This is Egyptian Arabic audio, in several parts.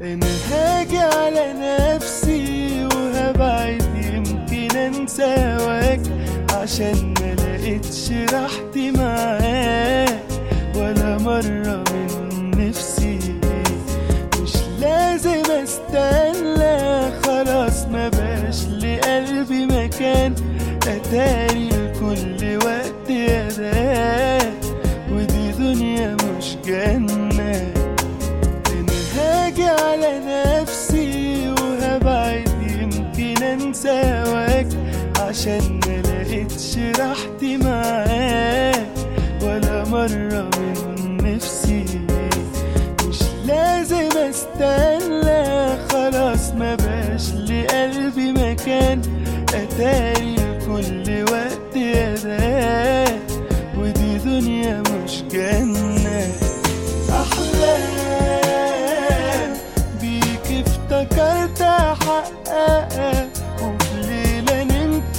انا هاجي على نفسي وهبعد يمكن انسى هواك عشان ما لقيتش راحتي معاك ولا مرة من نفسي مش لازم استنى خلاص ما بقاش لقلبي مكان اتاري لكل وقت يا ده ودي دنيا مش جنة انا هاجي على نفسي وهبعد يمكن انسى هواك عشان ما لقيتش راحتي معاك ولا مرة من نفسي مش لازم استنى خلاص ما بقاش لقلبي مكان اتاري كل وقت يا ده ودي دنيا مش جنة أحلام بيك افتكرت أحققها وفي ليلة نمت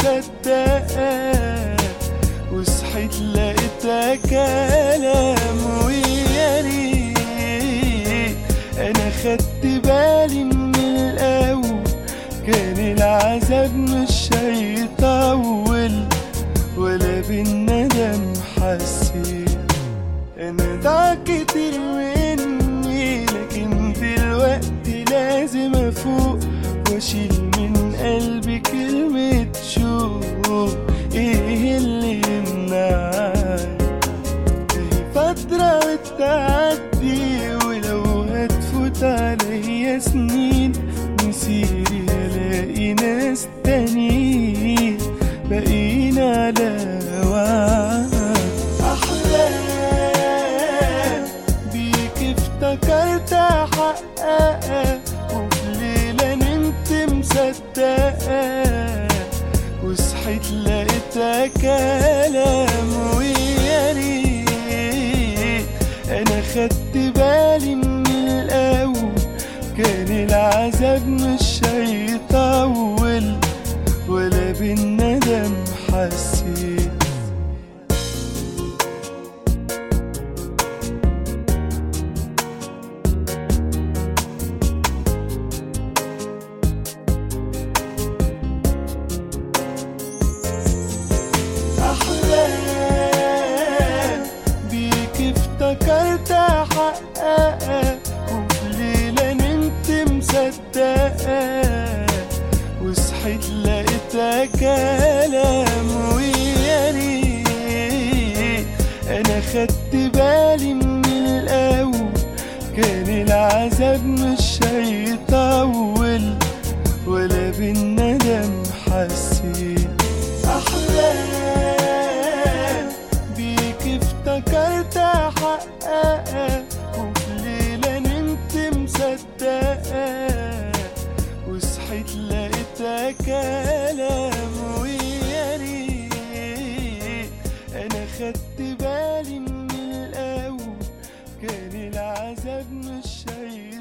مصدقة وصحيت لقيتها كلام ويا ريت أنا خدت بالي من الأول كان العذاب مش هيطول ولا بالندم حسيت انا ضاع كتير مني لكن دلوقتي لازم افوق واشيل من قلبي كلمة شوق ايه اللي يمنعني ايه فترة وتعدي ولو هتفوت عليا سنين مسيري الاقي ناس تانيين باقيين على وعد أحلام بيك افتكرت أحققها وفي ليلة نمت مصدقة وصحيت لقيتها كلام ويا ريت أنا خدت بالي من الأول كان العذاب مش هيطول ولا بالندم حسيت أحلام بيك افتكرت أحققها وفي ليلة نمت مصدقة وصحيت لقيتها كلام ويا ريت أنا خدت بالي من الأول كان العذاب مش هيطول ولا بالندم حسيت أحلام بيك افتكرت أحققها وفي ليلة نمت مصدقة وصحيت لقيتها كلام ويا ريت أنا خدت بالي من الأول كان العذاب مش هي